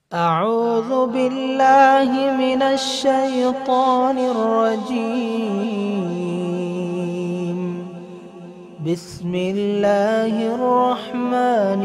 أعوذ بالله من الشيطان الرجيم بسم الله الرحمن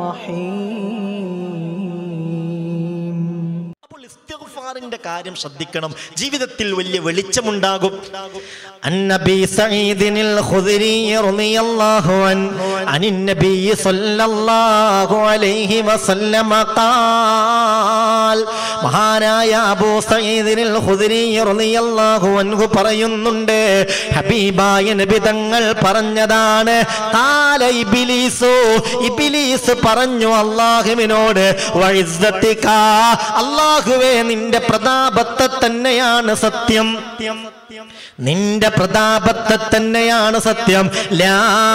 الرحيم അപ്പോൾ ഇസ്തിഗ്ഫാറിന്റെ കാര്യം ശ്രദ്ധിക്കണം ജീവിതത്തിൽ വലിയ വെളിച്ചമുണ്ടാകും അന്നബി സഈദിനിൽ ഖുദരി റളിയല്ലാഹു അൻ അനിൻ നബി സല്ലല്ലാഹു അലൈഹി വസല്ലമ ഖാൽ മഹാനായ അബൂ സഈദിനിൽ ഖുദരി റളിയല്ലാഹു അൻഹു പറയുന്നുണ്ട് ഹബീബായ നബി തങ്ങൾ പറഞ്ഞതാണ് ഖാല ഇബ്ലീസു ഇബ്ലീസ് പറഞ്ഞു അല്ലാഹുവിനോട് വഇസ്സതിക അല്ലാഹുവേ നിന്റെ പ്രതാപത്തെ തന്നെയാണ് സത്യം നിന്റെ പ്രതാപത്തെ തന്നെയാണ് സത്യം ലാ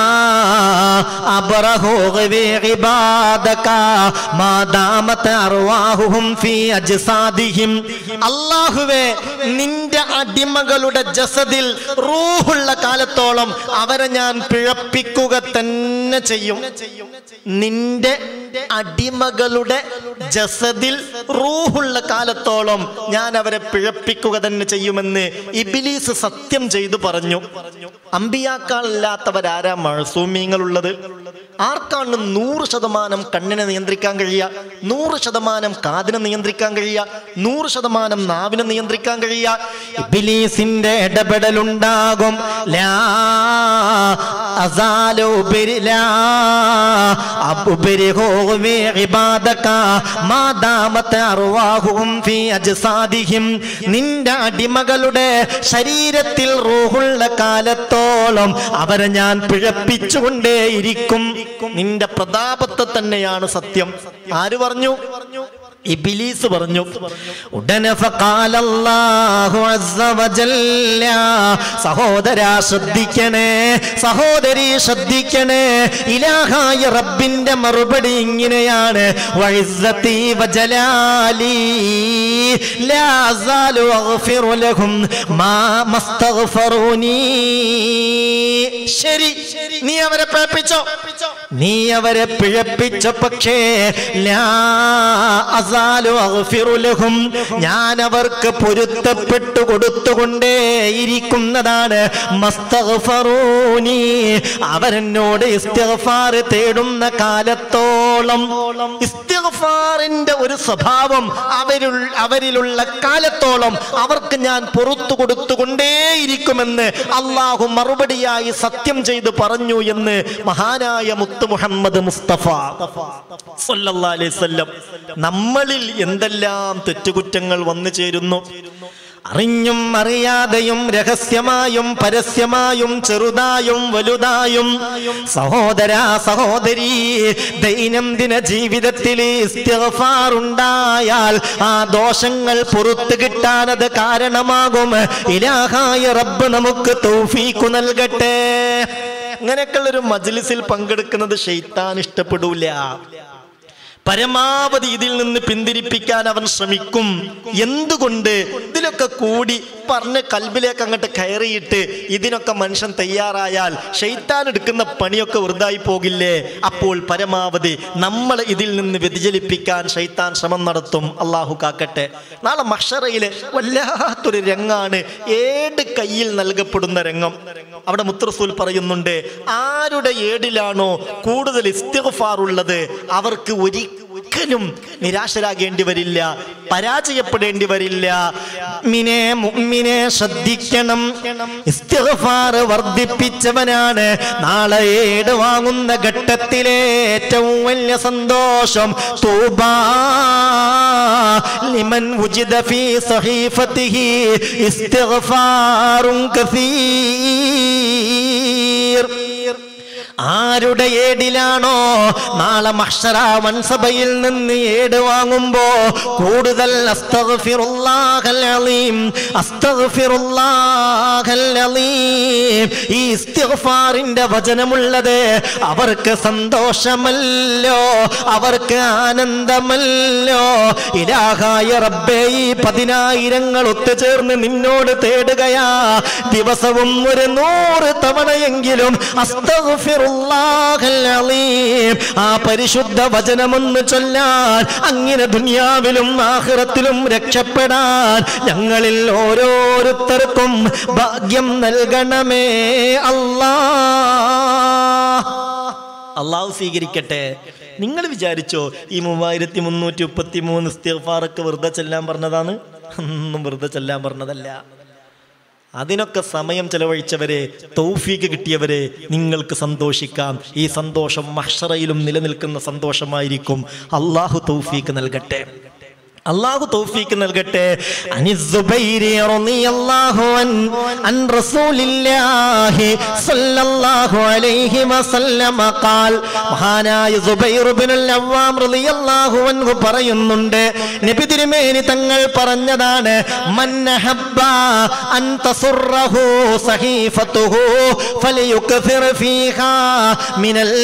അബ്റഹു ഇബാദക മാ ദാമത അർവാഹുഹും ഫീ അജ്സാദിഹിം അല്ലാഹുവേ നിന്റെ അടിമകളുടെ ജസദിൽ റൂഹുള്ള കാലത്തോളം അവരെ ഞാൻ പിഴപ്പിക്കുക തന്നെ ചെയ്യും നിന്റെ അടിമകളുടെ ജസദിൽ റൂഹുള്ള കാലത്തോളം ഞാൻ അവരെ പിഴപ്പിക്കുക തന്നെ ചെയ്യുമെന്ന് ഇബിലീസ് സത്യം ചെയ്തു പറഞ്ഞു അമ്പിയാക്കാളില്ലാത്തവരാരാ മഴസൂമ്യങ്ങളുള്ളത് ആർക്കാണ് നൂറ് ശതമാനം കണ്ണിനെ നിയന്ത്രിക്കാൻ കഴിയുക നൂറ് ശതമാനം കാതിനെ നിയന്ത്രിക്കാൻ കഴിയുക നൂറ് ശതമാനം നാവിനെ നിയന്ത്രിക്കാൻ കഴിയുക ഇബിലീസിന്റെ ഇടപെടലുണ്ടാകും ലാ അസാലു ബിരിലാ അബ്ബരിഹു ബി ഇബാദക മാ ദാമത അർവാഹുഹും ഫീ അജ്സാദിഹിം നിന്റെ അടിമകളുടെ ശരീരത്തിൽ റൂഹുള്ള കാലത്തോളം അവരെ ഞാൻ പിഴപ്പിച്ചുകൊണ്ടേയിരിക്കും നിന്റെ പ്രതാപത്തെ തന്നെയാണ് സത്യം ആര് പറഞ്ഞു ഇബിലീസ് പറഞ്ഞു ഉടനെ ഫഖാലല്ലാഹു അസ്സ വജല്ല സഹോദരാ ശ്രദ്ധിക്കണേ സഹോദരി ശ്രദ്ധിക്കണേ ഇലാഹായ റബ്ബിന്റെ മറുപടി ഇങ്ങനെയാണ് വഇസ്സതി വജലാലി ലാ അസാലു അഗ്ഫിറു ലഹും മാ മസ്തഗ്ഫറൂനി ശരി നീ അവരെ പിഴപ്പിച്ചോ നീ അവരെ പിഴപ്പിച്ച പക്ഷേ ലാ അസാലു അഗ്ഫിറു ലഹും ഞാൻ അവർക്ക് പൊരുത്തപ്പെട്ടു കൊടുത്തുകൊണ്ടേ ഇരിക്കുന്നതാണ് മസ്തഗ്ഫറൂനി അവരെന്നോട് ഇസ്തിഗ്ഫാർ തേടുന്ന കാലത്തോളം ഇസ്തിഗ്ഫാറിന്റെ ഒരു സ്വഭാവം അവരിൽ അവരിലുള്ള കാലത്തോളം അവർക്ക് ഞാൻ പുറത്തു കൊടുത്തുകൊണ്ടേയിരിക്കുമെന്ന് അള്ളാഹു മറുപടിയായി സത്യം ചെയ്ത് പറഞ്ഞു എന്ന് മഹാനായ മുത്ത് മുഹമ്മദ് മുസ്തഫ സല്ലല്ലാഹു അലൈഹി വസല്ലം നമ്മളിൽ എന്തെല്ലാം തെറ്റുകുറ്റങ്ങൾ വന്നു ചേരുന്നു അറിഞ്ഞും അറിയാതെയും രഹസ്യമായും പരസ്യമായും ചെറുതായും വലുതായും സഹോദര സഹോദരി ദൈനംദിന ജീവിതത്തിൽ ഉണ്ടായാൽ ആ ദോഷങ്ങൾ പുറത്തു കിട്ടാനത് കാരണമാകും ഇലാഹായ റബ്ബ് നമുക്ക് തൗഫീഖു നൽകട്ടെ അങ്ങനെയൊക്കെയുള്ള ഒരു മജ്ലിസിൽ പങ്കെടുക്കുന്നത് ഷെയ്ത്താൻ ഇഷ്ടപ്പെടൂല പരമാവധി ഇതിൽ നിന്ന് പിന്തിരിപ്പിക്കാൻ അവൻ ശ്രമിക്കും എന്തുകൊണ്ട് ഇതിലൊക്കെ കൂടി പറഞ്ഞ് കൽബിലേക്ക് അങ്ങോട്ട് കയറിയിട്ട് ഇതിനൊക്കെ മനുഷ്യൻ തയ്യാറായാൽ ഷെയ്ത്താൻ എടുക്കുന്ന പണിയൊക്കെ വൃതായി പോകില്ലേ അപ്പോൾ പരമാവധി നമ്മൾ ഇതിൽ നിന്ന് വ്യതിചലിപ്പിക്കാൻ ഷെയ്ത്താൻ ശ്രമം നടത്തും അള്ളാഹു കാക്കട്ടെ നാളെ മഷറയിലെ വല്ലാത്തൊരു രംഗാണ് ഏട് കയ്യിൽ നൽകപ്പെടുന്ന രംഗം അവിടെ മുത്തറസൂൽ പറയുന്നുണ്ട് ആരുടെ ഏടിലാണോ കൂടുതൽ ഇസ്തിഗ്ഫാർ ഉള്ളത് അവർക്ക് ഒരിക്കലും നിരാശരാകേണ്ടി വരില്ല പരാജയപ്പെടേണ്ടി വരില്ല മിനെ മുഅ്മിനെ ശ്രദ്ധിക്കണം ഇസ്തിഗ്ഫാർ വർദ്ധിപ്പിച്ചവനാണ് നാളെ ഏട് വാങ്ങുന്ന ഘട്ടത്തിലെ ഏറ്റവും വലിയ സന്തോഷം തൂബാ ലിമൻ ഉജിദ ഫീ സഹീഫത്തിഹി ഇസ്തിഗ്ഫാറുൻ കസീർ ആരുടെ ഏടിലാണോ നാളെ മഹ്ഷറ മൻസഭയിൽ നിന്ന് ഏട് വാങ്ങുമ്പോ കൂടുതൽ അസ്തഗ്ഫിറുല്ലാഹൽ അലീം അസ്തഗ്ഫിറുല്ലാഹൽ അലീം ഈ ഇസ്തിഗ്ഫാറിന്റെ വചനമുള്ളത് അവർക്ക് സന്തോഷമല്ലോ അവർക്ക് ആനന്ദമല്ലോ ഇലാഹായ റബ്ബേ ഈ പതിനായിരങ്ങൾ ഒത്തുചേർന്ന് നിന്നോട് തേടുകയാ ദിവസവും ഒരു നൂറ് തവണയെങ്കിലും അസ്തഗ്ഫിറു അസ്തഗ്ഫിറുല്ലാഹൽ അലീം ആ പരിശുദ്ധ വചനമൊന്ന് ചൊല്ലാൻ അങ്ങനെ ദുനിയാവിലും ആഖിറത്തിലും രക്ഷപ്പെടാൻ ഞങ്ങളിൽ ഓരോരുത്തർക്കും ഭാഗ്യം നൽകണമേ അല്ലാ അള്ളാഹു സ്വീകരിക്കട്ടെ നിങ്ങൾ വിചാരിച്ചോ ഈ മൂവായിരത്തി മുന്നൂറ്റി മുപ്പത്തി മൂന്ന് ഇസ്തിഗ്ഫാറൊക്കെ വെറുതെ ചെല്ലാൻ പറഞ്ഞതാണ് ഒന്നും വെറുതെ ചെല്ലാൻ പറഞ്ഞതല്ല അതിനൊക്കെ സമയം ചെലവഴിച്ചവരെ തൗഫീക്ക് കിട്ടിയവരെ നിങ്ങൾക്ക് സന്തോഷിക്കാം ഈ സന്തോഷം മഹ്ഷറയിലും നിലനിൽക്കുന്ന സന്തോഷമായിരിക്കും അള്ളാഹു തൗഫീക്ക് നൽകട്ടെ അള്ളാഹു തൗഫീക്ക് നൽകട്ടെ അനി സുബൈരി റളിയല്ലാഹു അൻ അൻ റസൂലില്ലാഹി സ്വല്ലല്ലാഹു അലൈഹി വസല്ലമ ഖാൽ മഹാനായ സുബൈർ ഇബ്നുൽ അവ്വാം റളിയല്ലാഹു അൻഹു പറയുന്നുണ്ട് നബി തിരുമേനി തങ്ങൾ പറഞ്ഞതാണ് മൻ ഹബ്ബ അൻ തസുറഹു സഹീഫത്തുഹു ഫലിയുക്സിർ ഫീഹാ മിനൽ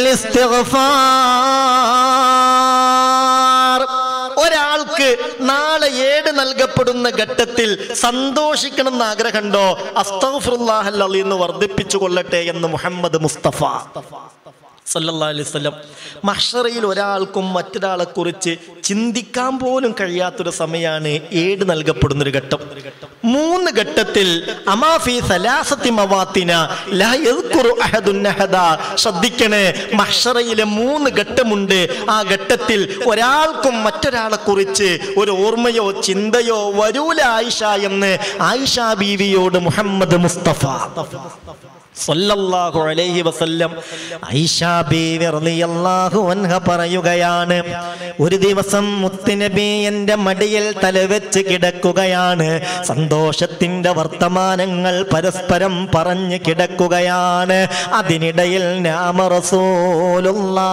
ഇസ്തിഗ്ഫാർ ഒരാൾക്ക് നാളെ ഏട് നൽകപ്പെടുന്ന ഘട്ടത്തിൽ സന്തോഷിക്കണം എന്ന് ആഗ്രഹമുണ്ടോ അസ്തഫുല്ലാഹൽ അലി എന്ന് വർദ്ധിപ്പിച്ചു കൊള്ളട്ടെ എന്ന് മുഹമ്മദ് മുസ്തഫ സല്ലല്ലാഹു അലൈഹി വസല്ലം മഹ്ഷറയിൽ ഒരാൾക്കും മറ്റൊരാളെ കുറിച്ച് ചിന്തിക്കാൻ പോലും കഴിയാത്തൊരു സമയമാണ് ഏട് നൽകപ്പെടുന്ന ഒരു ഘട്ടം മൂന്ന് ഘട്ടത്തിൽ അമാഫി സലാസത്തി മവാത്തിന ലാ യദ്കുറു അഹദുൻ അഹദ ശ്രദ്ധിക്കണേ മഹ്ഷറയിലെ മൂന്ന് ഘട്ടമുണ്ട് ആ ഘട്ടത്തിൽ ഒരാൾക്കും മറ്റൊരാളെ കുറിച്ച് ഒരു ഓർമ്മയോ ചിന്തയോ വരൂല ആയിഷ എന്ന് ആയിഷ ബീവിയോട് മുഹമ്മദ് മുസ്തഫ സല്ലല്ലാഹു അലൈഹി വസല്ലം ഐഷ ബീവി റളിയല്ലാഹു അൻഹ പറയുകയാണ് ഒരു ദിവസം മുത്തുനബി എൻ്റെ മടിയിൽ തലവെച്ച് കിടക്കുകയാണ് സന്തോഷത്തിന്റെ വർത്തമാനങ്ങൾ പരസ്പരം പറഞ്ഞു കിടക്കുകയാണ് അതിനിടയിൽ നാമ റസൂലുള്ളാ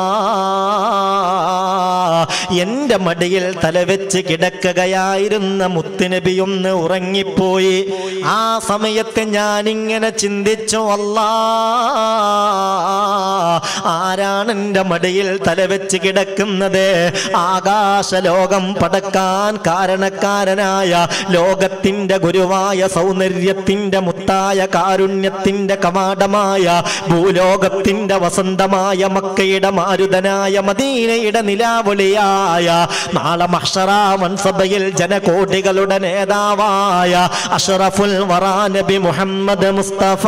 എൻ്റെ മടിയിൽ തലവെച്ച് കിടക്കുകയായിരുന്ന മുത്തുനബി ഒന്ന് ഉറങ്ങിപ്പോയി ആ സമയത്ത് ഞാനിങ്ങനെ ചിന്തിച്ചു അല്ലാ ആരാണ് എൻ്റെ മടിയിൽ തലവെച്ച് കിടക്കുന്നത് ആകാശ ലോകം പടക്കാൻ കാരണക്കാരനായ ലോകത്തിൻ്റെ ഗുരുവായ സൗന്ദര്യത്തിൻ്റെ മുത്തായ കാരുണ്യത്തിൻ്റെ കവാടമായ ഭൂലോകത്തിൻ്റെ വസന്തമായ മക്കയുടെ മാരുതനായ മദീനയുടെ നിലാവൊളിയായ നാളെ മഹ്ഷറ വൻസഭയിൽ ജനകോടികളുടെ നേതാവായ അഷറഫുൽ വറാ നബി മുഹമ്മദ് മുസ്തഫ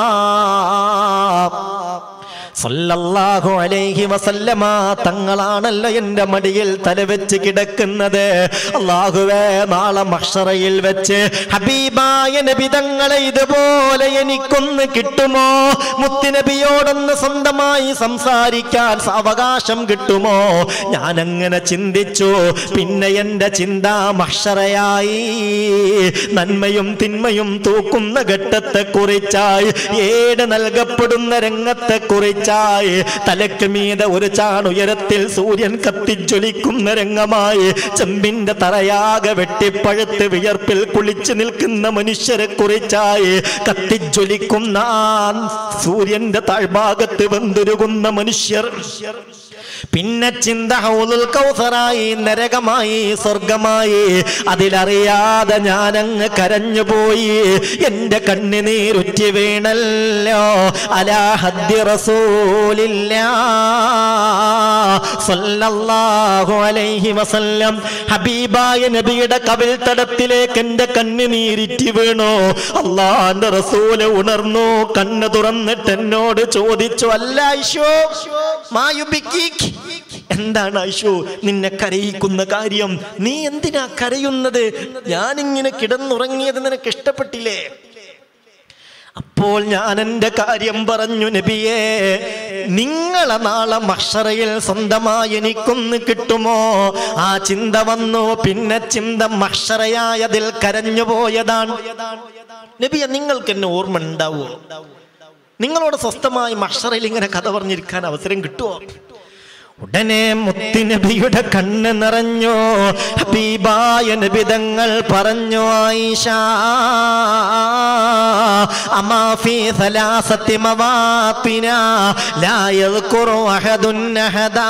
സല്ലല്ലാഹു അലൈഹി വസല്ലമ തങ്ങളാണല്ലോ എൻ്റെ മടിയിൽ തലവെച്ച് കിടക്കുന്നത് അള്ളാഹുവേ നാളെ മഹ്ഷറയിൽ വെച്ച് ഹബീബായ നബി തങ്ങളെ ഇതുപോലെ എനിക്കൊന്ന് കിട്ടുമോ മുത്തുനബിയോടൊന്ന് സ്വന്തമായി സംസാരിക്കാൻ അവകാശം കിട്ടുമോ ഞാൻ അങ്ങനെ ചിന്തിച്ചു പിന്നെ എൻ്റെ ചിന്ത മഹ്ഷറയായി നന്മയും തിന്മയും തൂക്കുന്ന ഘട്ടത്തെ കുറിച്ചായി ഏട് നൽകപ്പെടുന്ന രംഗത്തെ കുറിച്ചായി തലക്ക് മീതെ ഒരു ചാണുയരത്തിൽ സൂര്യൻ കത്തിജ്വലിക്കുന്ന രംഗമായി ചെമ്പിന്റെ തറയാകെ വെട്ടിപ്പഴുത്ത് വിയർപ്പിൽ കുളിച്ചു നിൽക്കുന്ന മനുഷ്യരെ കുറിച്ചായി കത്തിജ്വലിക്കുന്ന ആ സൂര്യന്റെ താഴ്ഭാഗത്ത് വെന്തുരുകുന്ന മനുഷ്യർ പിന്നെ ചിന്ത ഹൗലുൽ കൗസറായി നരകമായി സ്വർഗമായി അതിലറിയാതെ ഞാനങ്ങ് കരഞ്ഞുപോയി എൻ്റെ കണ്ണുനീരുറ്റി വീണല്ലോ അലാ ഹദ്ദി റസൂലില്ലാ സല്ലല്ലാഹു അലൈഹി വസല്ലം ഹബീബായ നബിയുടെ കവിൽ തടത്തിലേക്ക് എൻ്റെ കണ്ണുനീരിറ്റി വീണു അള്ളാന്റെ റസൂല് ഉണർന്നു കണ്ണ് തുറന്നിട്ട് എന്നോട് ചോദിച്ചു അല്ല ഐശോ മായുബിക്കീക്ക് എന്താണ് ഐഷു നിന്നെ കരയിക്കുന്ന കാര്യം നീ എന്തിനാ കരയുന്നത് ഞാനിങ്ങനെ കിടന്നുറങ്ങിയത് നിനക്ക് ഇഷ്ടപ്പെട്ടില്ലേ അപ്പോൾ ഞാൻ എൻ്റെ കാര്യം പറഞ്ഞു നബിയേ നിങ്ങളെ നാളെ മഷറയിൽ സ്വന്തമായി എനിക്കൊന്ന് കിട്ടുമോ ആ ചിന്ത വന്നു പിന്നെ ചിന്ത മഷറയായതിൽ കരഞ്ഞു പോയതാണ് നബിയെ നിങ്ങൾക്ക് എന്നെ ഓർമ്മ ഉണ്ടാവുമോ നിങ്ങളോട് സ്വസ്ഥമായി മഷറയിൽ ഇങ്ങനെ കഥ പറഞ്ഞിരിക്കാൻ അവസരം കിട്ടുമോ ഉടനെ മുത്തിനബിയുടെ കണ്ണ് നിറഞ്ഞു ഹബീബായ നബിതങ്ങൾ പറഞ്ഞു ആയിഷ അമാഫി സലാസത്തി മവാത്തിന ലാ യദ്കുറു അഹദുൻ അഹദാ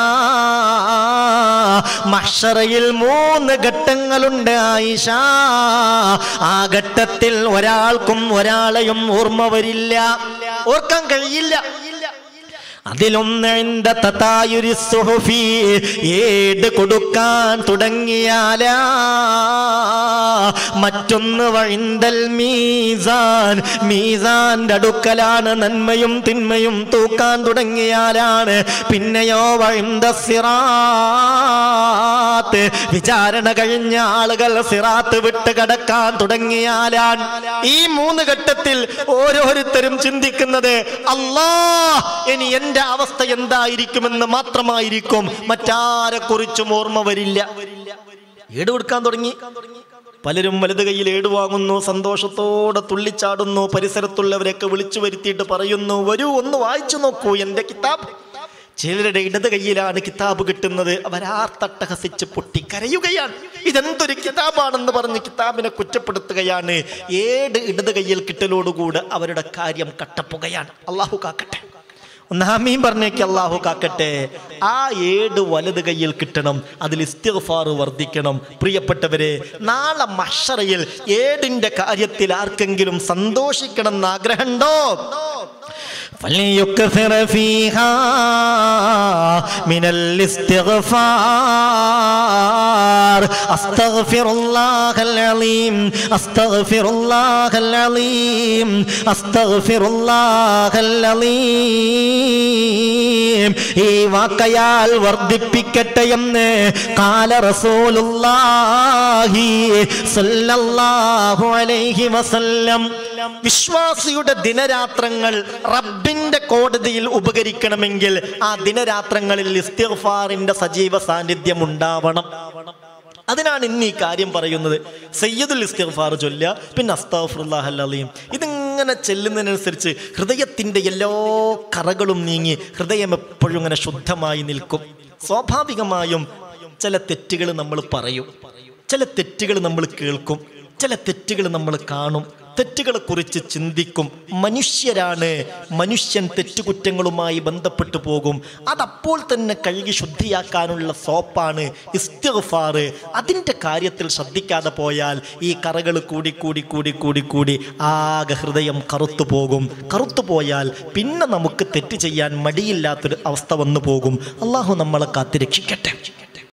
മഹ്ശറയിൽ മൂന്ന് ഘട്ടങ്ങളുണ്ട് ആയിഷ ആ ഘട്ടത്തിൽ ഒരാൾക്കും ഒരാളെയും ഓർമ്മ വരില്ല ഓർക്കാൻ കഴിയില്ല അതിലൊന്ന് ഇന്ത തതായുരി സുഹുഫി ഏട് കൊടുക്കാൻ തുടങ്ങിയാലാ മറ്റൊന്ന് വഴിന്തൽ മീസാൻ മീസാന്റെ അടുക്കലാണ് നന്മയും തിന്മയും തൂക്കാൻ തുടങ്ങിയാലാണ് പിന്നെയോ വഴിന്ത സിറാത്ത് വിചാരണ കഴിഞ്ഞ ആളുകൾ സിറാത്ത് വിട്ട് കടക്കാൻ തുടങ്ങിയാലാണ് ഈ മൂന്ന് ഘട്ടത്തിൽ ഓരോരുത്തരും ചിന്തിക്കുന്നത് അല്ലാ ഇനി എന്റെ അവസ്ഥ എന്തായിരിക്കുമെന്ന് മാത്രമായിരിക്കും മറ്റാരെ കുറിച്ചും ഓർമ്മ വരില്ല ഏട് കൊടുക്കാൻ തുടങ്ങി പലരും വലത് കയ്യിൽ ഏട് വാങ്ങുന്നു സന്തോഷത്തോടെ തുള്ളിച്ചാടുന്നു പരിസരത്തുള്ളവരെയൊക്കെ വിളിച്ചു വരുത്തിയിട്ട് പറയുന്നു വരൂ ഒന്ന് വായിച്ചു നോക്കൂ എന്റെ കിതാബ് ചിലരുടെ ഇടത് കയ്യിലാണ് കിതാബ് കിട്ടുന്നത് അവരാർത്തട്ടഹസിച്ച് പൊട്ടി കരയുകയാണ് ഇതെന്തൊരു കിതാബാണെന്ന് പറഞ്ഞ് കിതാബിനെ കുറ്റപ്പെടുത്തുകയാണ് ഏട് ഇടത് കയ്യിൽ കിട്ടലോടുകൂടെ അവരുടെ കാര്യം കട്ടപ്പുകയാണ് അള്ളാഹു കാക്കട്ടെ ഒന്നാമീൻ പറഞ്ഞേക്ക് അള്ളാഹു കാക്കട്ടെ ആ ഏട് വലത് കയ്യിൽ കിട്ടണം അതിൽ ഇസ്തിഗ്ഫാർ വർദ്ധിക്കണം പ്രിയപ്പെട്ടവരെ നാളെ മഷറയിൽ ഏടിന്റെ കാര്യത്തിൽ ആർക്കെങ്കിലും സന്തോഷിക്കണം എന്ന് ആഗ്രഹമുണ്ടോ فليكثر فيها من الاستغفار استغفر الله العظيم استغفر الله العظيم استغفر الله العظيم ഈ വാക്കയാൽ വർദ്ധിപ്പിക്കട്ടെ എന്ന് കാല റസൂലുള്ളാഹി സല്ലല്ലാഹു അലൈഹി വസല്ലം വിശ്വാസിയുടെ ദിനരാത്രങ്ങൾ റബ്ബിന്റെ കോടതിയിൽ ഉപകരിക്കണമെങ്കിൽ ആ ദിനരാത്രങ്ങളിൽ ഇസ്തിഗ്ഫാറിന്റെ സജീവ സാന്നിധ്യം ഉണ്ടാവണം അതിനാണ് ഇന്ന് ഈ കാര്യം പറയുന്നത് സയ്യദുൽ ഇസ്തിഗ്ഫാർ ചൊല്ലുക പിന്നെ അസ്താഫുല്ലാഹ് അലീം ഇതിങ്ങനെ ചെല്ലുന്നതിനനുസരിച്ച് ഹൃദയത്തിൻ്റെ എല്ലാ കറകളും നീങ്ങി ഹൃദയം എപ്പോഴും ഇങ്ങനെ ശുദ്ധമായി നിൽക്കും സ്വാഭാവികമായും ചില തെറ്റുകൾ നമ്മൾ പറയും ചില തെറ്റുകൾ നമ്മൾ കേൾക്കും ചില തെറ്റുകൾ നമ്മൾ കാണും തെറ്റുകളെ കുറിച്ച് ചിന്തിക്കും മനുഷ്യരാണ് മനുഷ്യൻ തെറ്റുകുറ്റങ്ങളുമായി ബന്ധപ്പെട്ടു പോകും അതപ്പോൾ തന്നെ കഴുകി ശുദ്ധിയാക്കാനുള്ള സോപ്പാണ് ഇസ്തിഗ്ഫാർ അതിൻ്റെ കാര്യത്തിൽ ശ്രദ്ധിക്കാതെ പോയാൽ ഈ കറകൾ കൂടി കൂടി കൂടി കൂടി കൂടി ആകെ ഹൃദയം കറുത്തു പോകും കറുത്തു പോയാൽ പിന്നെ നമുക്ക് തെറ്റ് ചെയ്യാൻ മടിയില്ലാത്തൊരു അവസ്ഥ വന്നു പോകും അള്ളാഹു നമ്മളെ കാത്തിരക്ഷിക്കട്ടെ